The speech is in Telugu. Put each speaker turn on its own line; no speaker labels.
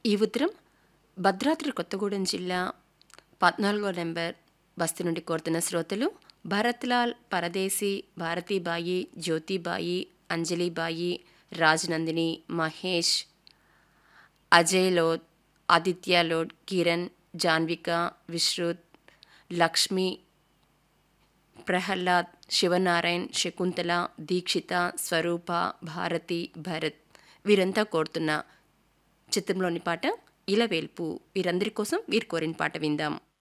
ఈ ఉత్తరం భద్రాద్రి కొత్తగూడెం జిల్లా పద్నాలుగో నెంబర్ బస్తీ నుండి కోరుతున్న శ్రోతలు భరత్లాల్ పరదేశీ భారతీబాయి జ్యోతిబాయి అంజలిబాయి రాజనందిని మహేష్ అజయ్ లోడ్ ఆదిత్య లోడ్ కిరణ్ జాన్విక విశ్రుత్ లక్ష్మి ప్రహ్లాద్ శివనారాయణ్ శకుంతల దీక్షిత స్వరూప భారతి భరత్ వీరంతా కోరుతున్న చిత్రంలోని పాట ఇలవేల్పు వీరందరి కోసం వీరు కోరిన పాట విందాం